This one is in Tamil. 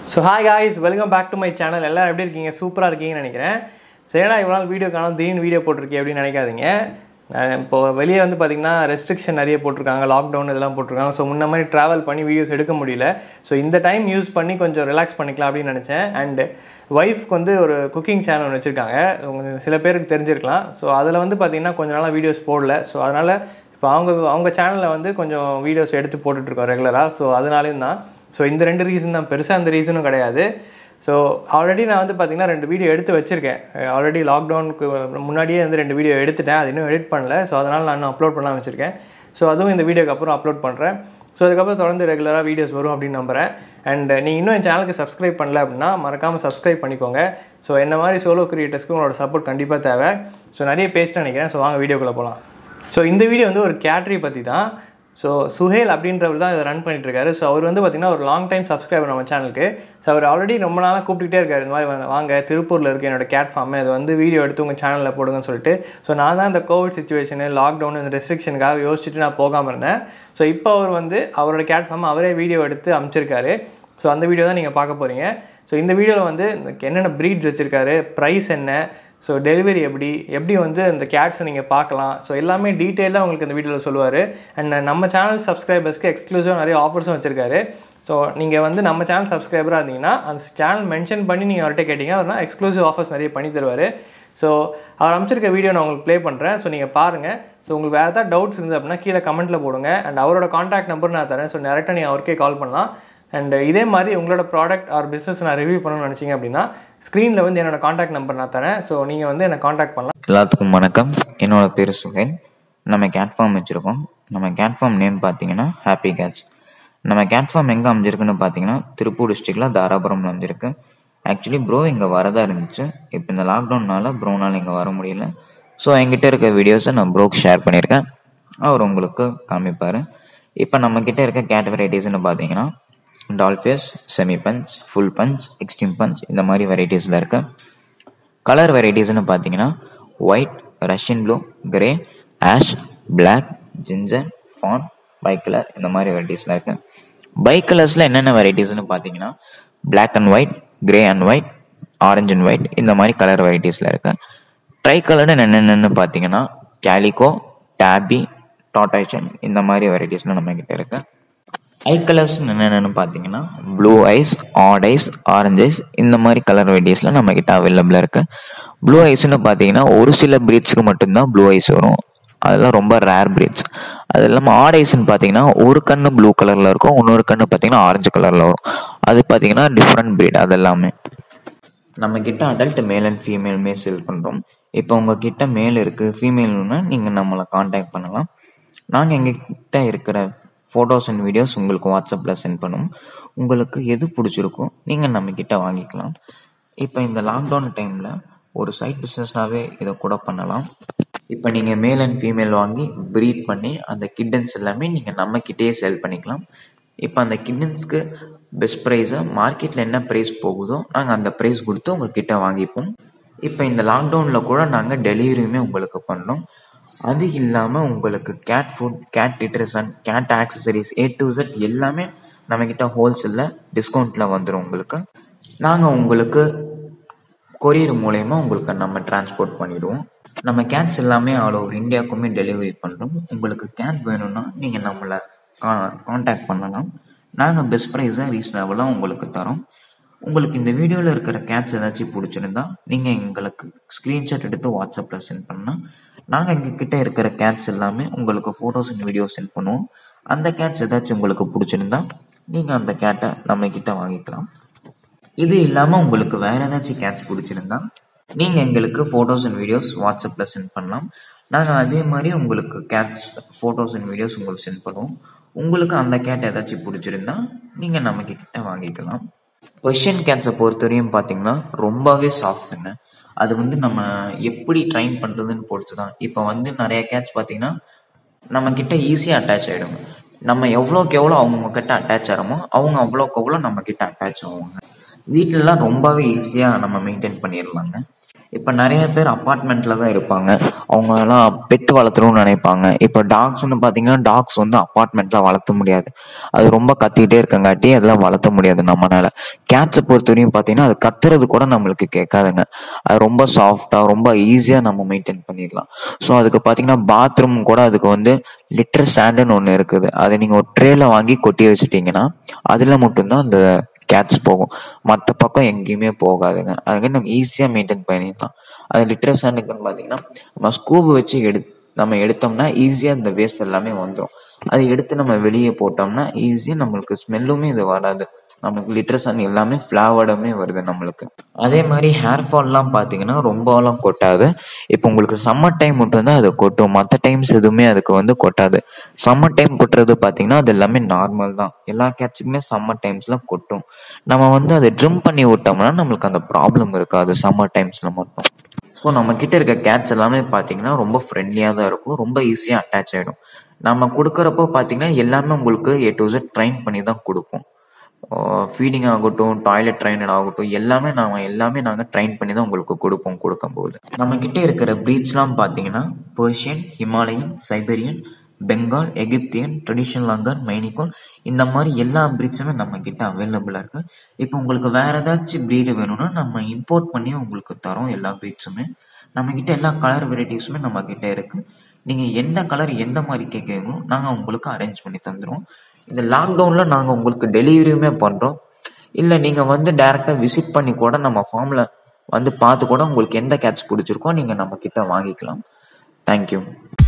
so hi guys welcome back to my channel எல்லாரும் எப்படி இருக்கீங்க சூப்பராக இருக்கீங்கன்னு நினைக்கிறேன் சரிடா இவ்வளோ நாள் வீடியோ காணும் திடீர்னு வீடியோ போட்டிருக்கேன் அப்படின்னு நினைக்காதீங்க நான் இப்போ வெளியே வந்து பார்த்தீங்கன்னா ரெஸ்ட்ரிக்ஷன் நிறைய போட்டிருக்காங்க லாக்டவுன் இதெல்லாம் போட்டிருக்காங்க ஸோ முன்ன மாதிரி ட்ராவல் பண்ணி வீடியோஸ் எடுக்க முடியல ஸோ இந்த டைம் யூஸ் பண்ணி கொஞ்சம் ரிலாக்ஸ் பண்ணிக்கலாம் அப்படின்னு நினச்சேன் அண்ட் ஒய்ஃப்க்கு வந்து ஒரு குக்கிங் சேனல் ஒன்று வச்சுருக்காங்க உங்களுக்கு சில பேருக்கு தெரிஞ்சிருக்கலாம் ஸோ அதில் வந்து பார்த்தீங்கன்னா கொஞ்ச நாளாக வீடியோஸ் போடல ஸோ அதனால் இப்போ அவங்க அவங்க சேனலில் வந்து கொஞ்சம் வீடியோஸ் எடுத்து போட்டுட்ருக்கோம் ரெகுலராக ஸோ அதனாலேயும் தான் ஸோ இந்த ரெண்டு ரீசன் தான் பெருசாக அந்த ரீசனும் கிடையாது ஸோ ஆல்ரெடி நான் வந்து பார்த்தீங்கன்னா ரெண்டு வீடியோ எடுத்து வச்சுருக்கேன் ஆல்ரெடி லாக்டவுனுக்கு முன்னாடியே வந்து ரெண்டு வீடியோ எடுத்துட்டேன் அது இன்னும் எடிட் பண்ணல ஸோ அதனால் நான் இன்னும் அப்லோட் பண்ணலாம் வச்சுருக்கேன் ஸோ அதுவும் இந்த வீடியோக்கு அப்புறம் அப்லோட் பண்ணுறேன் ஸோ அதுக்கப்புறம் தொடர்ந்து ரெகுலராக வீடியோஸ் வரும் அப்படின்னு நம்புகிறேன் அண்ட் நீங்கள் இன்னும் என் சேனலுக்கு சப்ஸ்கிரைப் பண்ணல அப்படின்னா மறக்காமல் சப்ஸ்கிரைப் பண்ணிக்கோங்க ஸோ என்ன மாதிரி சோலோ கிரியேட்டர்ஸ்க்கு உங்களோட சப்போர்ட் கண்டிப்பாக தேவை ஸோ நிறைய பேசிட்டு நினைக்கிறேன் ஸோ வாங்க வீடியோக்குள்ளே போகலாம் ஸோ இந்த வீடியோ வந்து ஒரு கேட்ரி பற்றி தான் ஸோ சுஹேல் அப்படின்றவர் தான் இதை ரன் பண்ணிட்டு இருக்காரு ஸோ அவர் வந்து பார்த்தீங்கன்னா ஒரு லாங் டைம் சப்ஸ்கிரைபர் நம்ம சேனலுக்கு ஸோ அவர் ஆல்ரெடி ரொம்ப நாளாக கூப்பிட்டுட்டே இருக்காரு இந்த மாதிரி வாங்க- வாங்க திருப்பூரில் இருக்க என்னோட கேட் ஃபார்ம் இது வந்து வீடியோ எடுத்து உங்கள் சேனலில் போடுங்கன்னு சொல்லிட்டு ஸோ நான் தான் இந்த கோவிட் சுச்சுவேஷனு லாக்டவுன் இந்த ரெஸ்ட்ரிக்ஷனுக்காக யோசிச்சுட்டு நான் போகாமல் இருந்தேன் ஸோ இப்போ அவர் வந்து அவரோட கேட் ஃபார்ம் அவரே வீடியோ எடுத்து அமைச்சிருக்காரு ஸோ அந்த வீடியோ தான் நீங்கள் பார்க்க போகிறீங்க ஸோ இந்த வீடியோவில் வந்து இந்த என்னென்ன ப்ரீட்ஸ் வச்சுருக்காரு ப்ரைஸ் என்ன ஸோ டெலிவரி எப்படி எப்படி வந்து அந்த கேட்ஸை நீங்கள் பார்க்கலாம் ஸோ எல்லாமே டீட்டெயிலாக உங்களுக்கு இந்த வீடியோவில் சொல்லுவார் அண்ட் நம்ம சேனல் சப்ஸ்கிரைபர்ஸ்க்கு எக்ஸ்க்ளூசிவாக நிறைய ஆஃபர்ஸும் வச்சுருக்காரு ஸோ நீங்கள் வந்து நம்ம சேனல் சப்ஸ்கிரைபராக இருந்தீங்கன்னா அந்த சேனல் மென்ஷன் பண்ணி நீங்கள் அவர்கிட்ட கேட்டிங்க அவர்னா எக்ஸ்க்ளூசிவ் ஆஃபர்ஸ் நிறைய பண்ணி தருவார் ஸோ அவர் அமைச்சிருக்க வீடியோ நான் உங்களுக்கு ப்ளே பண்ணுறேன் ஸோ நீங்கள் பாருங்கள் ஸோ உங்களுக்கு வேறு ஏதாவது டவுட்ஸ் இருந்தது அப்படின்னா கீழே கமெண்ட்டில் போடுங்க அண்ட் அவரோட காண்டாக்ட் நம்பர் நான் தரேன் ஸோ டேரெக்டாக நீங்கள் அவருக்கே கால் பண்ணலாம் அண்ட் இதே மாதிரி உங்களோட ப்ராடக்ட் ஆர் பிஸ்னஸ் நான் ரிவ்யூ பண்ணணும்னு நினச்சிங்க அப்படின்னா ஸ்க்ரீனில் வந்து என்னோட காண்டாக்ட் நம்பர் நான் தரேன் ஸோ நீங்கள் வந்து என்னை காண்டாக்ட் பண்ணலாம் எல்லாத்துக்கும் வணக்கம் என்னோட பேர் சுஹேல் நம்ம கேட் ஃபார்ம் வச்சுருக்கோம் நம்ம கேட் ஃபார்ம் நேம் பார்த்தீங்கன்னா ஹாப்பி கேட்ஸ் நம்ம கேட் ஃபார்ம் எங்கே அமைஞ்சிருக்குன்னு பார்த்தீங்கன்னா திருப்பூர் டிஸ்ட்ரிக்டில் தாராபுரம்ல அமைஞ்சிருக்கு ஆக்சுவலி ப்ரோ இங்கே வரதா இருந்துச்சு இப்போ இந்த லாக்டவுன்னால ப்ரோனால் இங்கே வர முடியல ஸோ என்கிட்ட இருக்க வீடியோஸை நான் ப்ரோக்கு ஷேர் பண்ணியிருக்கேன் அவர் உங்களுக்கு காமிப்பார் இப்போ நம்மக்கிட்ட இருக்க கேட் வெரைட்டிஸ்னு பார்த்தீங்கன்னா doll face semi punch full punch extreme punch இந்த மாதிரி வெரைட்டிஸில் இருக்கு கலர் வெரைட்டிஸ்னு பார்த்தீங்கன்னா white Russian blue grey ash black ginger fawn bicolour இந்த மாதிரி வெரைட்டிஸ்லாம் இருக்கு பை கலர்ஸில் என்னென்ன வெரைட்டிஸ்னு பார்த்தீங்கன்னா black and white grey and white orange and white இந்த மாதிரி கலர் வெரைட்டிஸில் இருக்கு ட்ரை கலர்னு என்னென்னு பார்த்தீங்கன்னா கேலிகோ டேபி டாட்டாய்ச்சன் இந்த மாதிரி வெரைட்டிஸ்லாம் நம்ம கிட்ட இருக்கு ஐ கலர்ஸ் என்னென்னு பார்த்தீங்கன்னா blue eyes odd eyes orange eyes இந்த மாதிரி கலர் வெரைட்டிஸ்லாம் நம்ம கிட்ட அவைலபிளாக இருக்கு ப்ளூ ஐஸ்னு பார்த்தீங்கன்னா ஒரு சில பிரீட்ஸ்க்கு மட்டும்தான் ப்ளூ ஐஸ் வரும் அதெல்லாம் ரொம்ப ரேர் பிரீட்ஸ் அது இல்லாமல் ஆட் ஐஸ்னு பார்த்தீங்கன்னா ஒரு கண்ணு ப்ளூ கலரில் இருக்கும் இன்னொரு கண்ணு பார்த்தீங்கன்னா ஆரஞ்சு கலரில் வரும் அது பார்த்தீங்கன்னா டிஃப்ரெண்ட் பிரீட் அது எல்லாமே நம்ம கிட்ட அடல்ட் மேல் அண்ட் ஃபீமேலுமே சேல் பண்ணுறோம் இப்போ உங்ககிட்ட மேல் இருக்கு ஃபீமேல்னா நீங்கள் நம்மளை காண்டாக்ட் பண்ணலாம் நாங்கள் எங்ககிட்ட இருக்கிற ஃபோட்டோஸ் அண்ட் வீடியோஸ் உங்களுக்கு வாட்ஸ்அப்பில் சென்ட் பண்ணுவோம் உங்களுக்கு எது பிடிச்சிருக்கோ நீங்கள் நம்ம கிட்ட வாங்கிக்கலாம் இப்போ இந்த லாக்டவுன் டைமில் ஒரு சைட் பிஸ்னஸ்னாவே இதை கூட பண்ணலாம் இப்போ நீங்கள் மேல் அண்ட் ஃபீமேல் வாங்கி ப்ரீட் பண்ணி அந்த கிட்டன்ஸ் எல்லாமே நீங்கள் நம்ம கிட்டேயே சேல் பண்ணிக்கலாம் இப்போ அந்த கிட்டன்ஸ்க்கு பெஸ்ட் ப்ரைஸை மார்க்கெட்டில் என்ன ப்ரைஸ் போகுதோ நாங்கள் அந்த ப்ரைஸ் கொடுத்து உங்ககிட்ட வாங்கிப்போம் இப்போ இந்த லாக்டவுனில் கூட நாங்கள் டெலிவரியுமே உங்களுக்கு பண்ணுறோம் அது இல்லாமல் உங்களுக்கு கேட் ஃபுட் கேட் டிட்ரசன் cat accessories A to Z எல்லாமே நம்மக்கிட்ட ஹோல்சேலில் டிஸ்கவுண்ட்டில் வந்துடும் உங்களுக்கு நாங்கள் உங்களுக்கு கொரியர் மூலயமா உங்களுக்கு நம்ம டிரான்ஸ்போர்ட் பண்ணிடுவோம் நம்ம கேட்ஸ் எல்லாமே ஆல் ஓவர் இந்தியாவுக்குமே டெலிவரி பண்ணுறோம் உங்களுக்கு கேட் வேணும்னா நீங்கள் நம்மளை காண்டாக்ட் பண்ணலாம் நாங்கள் பெஸ்ட் ப்ரைஸை ரீசனபிளாக உங்களுக்கு தரோம் உங்களுக்கு இந்த வீடியோவில் இருக்கிற கேட்ஸ் ஏதாச்சும் பிடிச்சிருந்தா நீங்கள் எங்களுக்கு ஸ்க்ரீன்ஷாட் எடுத்து வாட்ஸ்அப்பில் சென்ட் பண்ணால் நாங்கள் எங்ககிட்ட இருக்கிற கேட்ஸ் எல்லாமே உங்களுக்கு ஃபோட்டோஸ் அண்ட் வீடியோ சென்ட் பண்ணுவோம் அந்த கேட்ஸ் ஏதாச்சும் உங்களுக்கு பிடிச்சிருந்தா நீங்கள் அந்த கேட்டை நம்மக்கிட்ட வாங்கிக்கலாம் இது இல்லாமல் உங்களுக்கு வேற ஏதாச்சும் கேட்ச் பிடிச்சிருந்தா நீங்கள் எங்களுக்கு ஃபோட்டோஸ் அண்ட் வீடியோஸ் வாட்ஸ்அப்பில் சென்ட் பண்ணலாம் நாங்கள் அதே மாதிரி உங்களுக்கு கேட்ச் ஃபோட்டோஸ் அண்ட் வீடியோஸ் உங்களுக்கு சென்ட் பண்ணுவோம் உங்களுக்கு அந்த கேட் ஏதாச்சும் பிடிச்சிருந்தா நீங்கள் நம்ம கிட்ட வாங்கிக்கலாம் கொஷின் கேட்ஸை பொறுத்தவரையும் பார்த்தீங்கன்னா ரொம்பவே சாஃப்ட்டுங்க அது வந்து நம்ம எப்படி ட்ரைன் பண்ணுறதுன்னு பொறுத்து தான் இப்போ வந்து நிறைய கேட்ச் பார்த்தீங்கன்னா நம்ம கிட்ட ஈஸியாக அட்டாச் ஆகிடுங்க நம்ம எவ்வளோக்கு எவ்வளோ அவங்க கிட்ட அட்டாச் ஆகிறோமோ அவங்க அவ்வளோக்கு அவ்வளோ நம்ம கிட்ட அட்டாச் ஆவாங்க வீட்டிலலாம் ரொம்பவே ஈஸியாக நம்ம மெயின்டைன் பண்ணிடலாங்க இப்போ நிறைய பேர் அப்பார்ட்மெண்ட்டில் தான் இருப்பாங்க அவங்க எல்லாம் பெட்டு வளர்த்தணும்னு நினைப்பாங்க இப்போ டாக்ஸ்னு பார்த்தீங்கன்னா டாக்ஸ் வந்து அப்பார்ட்மெண்ட்டில் வளர்த்த முடியாது அது ரொம்ப கத்திக்கிட்டே இருக்கங்காட்டி அதெல்லாம் வளர்த்த முடியாது நம்மளால கேட்ஸை பொறுத்தவரையும் பார்த்தீங்கன்னா அது கத்துறது கூட நம்மளுக்கு கேட்காதுங்க அது ரொம்ப சாஃப்டாக ரொம்ப ஈஸியாக நம்ம மெயின்டைன் பண்ணிடலாம் ஸோ அதுக்கு பார்த்தீங்கன்னா பாத்ரூம் கூட அதுக்கு வந்து லிட்டர் ஸ்டாண்டுன்னு ஒன்று இருக்குது அதை நீங்கள் ஒரு ட்ரேல வாங்கி கொட்டி வச்சுட்டீங்கன்னா அதில் மட்டும்தான் அந்த கேட்ஸ் போகும் மற்ற பக்கம் எங்கேயுமே போகாதுங்க அதுக்கு நம்ம ஈஸியாக மெயின்டைன் பண்ணிடலாம் அது லிட்டர் ஸ்டாண்டுக்குன்னு பார்த்தீங்கன்னா நம்ம ஸ்கூப் வச்சு எடு நம்ம எடுத்தோம்னா ஈஸியாக இந்த வேஸ்ட் எல்லாமே வந்துடும் அதை எடுத்து நம்ம வெளியே போட்டோம்னா ஈஸியாக நம்மளுக்கு ஸ்மெல்லுமே இது வராது நம்மளுக்கு லிட்டர் சன் எல்லாமே ஃப்ளாவர்டுமே வருது நம்மளுக்கு அதே மாதிரி ஹேர் ஃபால்லாம் பார்த்தீங்கன்னா ரொம்பலாம் கொட்டாது இப்போ உங்களுக்கு சம்மர் டைம் மட்டும் தான் அது கொட்டும் மற்ற டைம்ஸ் எதுவுமே அதுக்கு வந்து கொட்டாது சம்மர் டைம் கொட்டுறது பார்த்தீங்கன்னா அது எல்லாமே நார்மல் தான் எல்லா கேட்ஸுக்குமே சம்மர் டைம்ஸ்ல கொட்டும் நம்ம வந்து அதை ட்ரிம் பண்ணி விட்டோம்னா நம்மளுக்கு அந்த ப்ராப்ளம் இருக்காது சம்மர் டைம்ஸ்ல மட்டும் ஸோ நம்ம கிட்ட இருக்க கேட்ஸ் எல்லாமே பார்த்தீங்கன்னா ரொம்ப ஃப்ரெண்ட்லியாக தான் இருக்கும் ரொம்ப ஈஸியாக அட்டாச் ஆகிடும் நம்ம கொடுக்குறப்போ பார்த்தீங்கன்னா எல்லாமே உங்களுக்கு ஏ டு Z ட்ரைன் பண்ணி தான் கொடுப்போம் ஃபீடிங் ஆகட்டும் டாய்லெட் ட்ரைனர் ஆகட்டும் எல்லாமே நாம எல்லாமே நாங்கள் ட்ரைன் பண்ணி தான் உங்களுக்கு கொடுப்போம் கொடுக்கும்போது நம்ம கிட்ட இருக்கிற ப்ரீட்ஸ்லாம் பார்த்தீங்கன்னா Persian Himalayan Siberian Bengal Egyptian traditional அங்கர் மைனிகோல் இந்த மாதிரி எல்லா ப்ரீட்ஸுமே நம்ம கிட்ட அவைலபிளாக இருக்கு இப்போ உங்களுக்கு வேற ஏதாச்சும் ப்ரீடு வேணும்னா நம்ம இம்போர்ட் பண்ணி உங்களுக்கு தரோம் எல்லா ப்ரீட்ஸுமே நம்ம கிட்ட எல்லா கலர் வெரைட்டிஸுமே நம்ம கிட்ட இருக்கு நீங்க எந்த கலர் எந்த மாதிரி கேட்குறீங்களோ நாங்கள் உங்களுக்கு அரேஞ்ச் பண்ணி தந்துடுவோம் இந்த லாக்டவுனில் நாங்கள் உங்களுக்கு டெலிவரியுமே பண்ணுறோம் இல்லை நீங்கள் வந்து டேரெக்டாக விசிட் பண்ணி கூட நம்ம ஃபார்மில் வந்து பார்த்து கூட உங்களுக்கு எந்த கேட்ச் பிடிச்சிருக்கோ நீங்கள் நம்ம கிட்ட வாங்கிக்கலாம் தேங்க்யூ